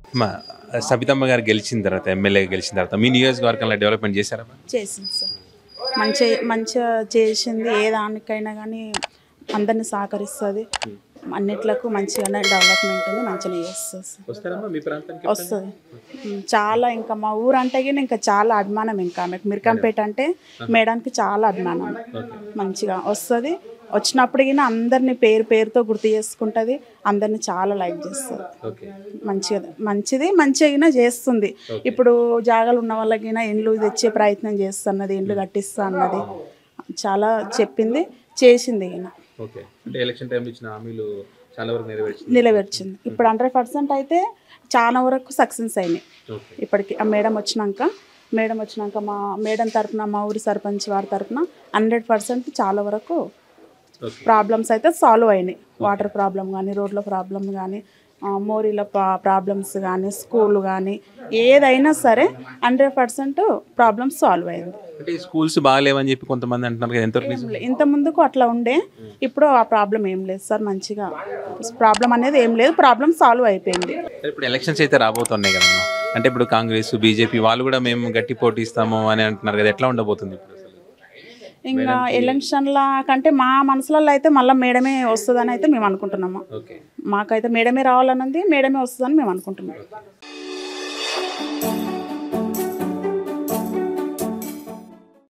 మా సబితమ్మ గారు గెలిచిన తర్వాత ఎమ్మెల్యే గెలిచిన తర్వాత మీ నియోజకవర్గంలో డెవలప్మెంట్ చేశారా చేసింది సార్ మంచి మంచిగా చేసింది ఏ దానికైనా కానీ అందరిని సహకరిస్తుంది అన్నిట్లకు మంచిగానే డెవలప్మెంట్ ఉంది మంచిగా చేస్తుంది సార్ వస్తారమ్మా మీ ప్రాంతానికి వస్తుంది ఉమ్, చాలా ఇంకా మా ఊరు అంటే గిన ఇంకా చాలా అభిమానం ఇంకా ఆమెకు మిరకంపేట అంటే మేడానికి చాలా అభిమానం మంచిగా వస్తుంది వచ్చినప్పుడు గిన అందరిని పేరు పేరుతో గుర్తు చేసుకుంటుంది అందరిని చాలా లైక్ చేస్తుంది ఓకే మంచిగా మంచిది మంచిగా చేస్తుంది ఇప్పుడు జాగాలు ఉన్న వాళ్ళకైనా ఇండ్లు తెచ్చే ప్రయత్నం చేస్తున్నది ఇండ్లు కట్టిస్తా అన్నది చాలా చెప్పింది చేసింది ఈయన ఓకే అంటే ఎలక్షన్ టైంలో ఇచ్చిన హామీలు చాలా వరకు నెరవేర్చింది నిలబెట్టింది ఇప్పుడు హండ్రెడ్ పర్సెంట్ అయితే చాలా వరకు సక్సెస్ అయినాయి ఓకే ఇప్పటికి ఆ మేడం వచ్చినాక మేడం వచ్చినాక మా మేడం తరపున మా ఊరి సర్పంచ్ వారి తరపున హండ్రెడ్ పర్సెంట్ చాలా వరకు ఓకే ప్రాబ్లమ్స్ అయితే సాల్వ్ అయినాయి వాటర్ ప్రాబ్లం కానీ రోడ్ల ప్రాబ్లం కానీ మోరీల ప్రాబ్లమ్స్ కానీ స్కూల్ కానీ ఏదైనా సరే హండ్రెడ్ పర్సెంట్ ప్రాబ్లమ్స్ సాల్వ్ అయింది అంటే ఈ స్కూల్స్ బాగాలేవని చెప్పి కొంతమంది అంటున్నారు కదా ఎంతవరకు నిజం? ఇంత ముందుకు అట్లా ఉండే ఇప్పుడు ఆ ప్రాబ్లం ఏం లేదు సార్ మంచిగా ప్రాబ్లం అనేది ఏం లేదు ప్రాబ్లం సాల్వ్ అయిపోయింది సరే, ఇప్పుడు ఎలక్షన్స్ అయితే రాబోతున్నాయి కదమ్మా అంటే ఇప్పుడు కాంగ్రెస్ బీజేపీ వాళ్ళు కూడా మేము గట్టి పోటీ ఇస్తాము అని అంటున్నారు కదా ఎట్లా ఉండబోతుంది ఇప్పుడు అసలు ఇంకా ఎలక్షన్ల కంటే మా మనసులలో అయితే మళ్ళీ మేడమే వస్తుందని అయితే మేము అనుకుంటున్నాము ఓకే మాకైతే మేడమే రావాలన్నది మేడమే వస్తుందని మేము అనుకుంటున్నాం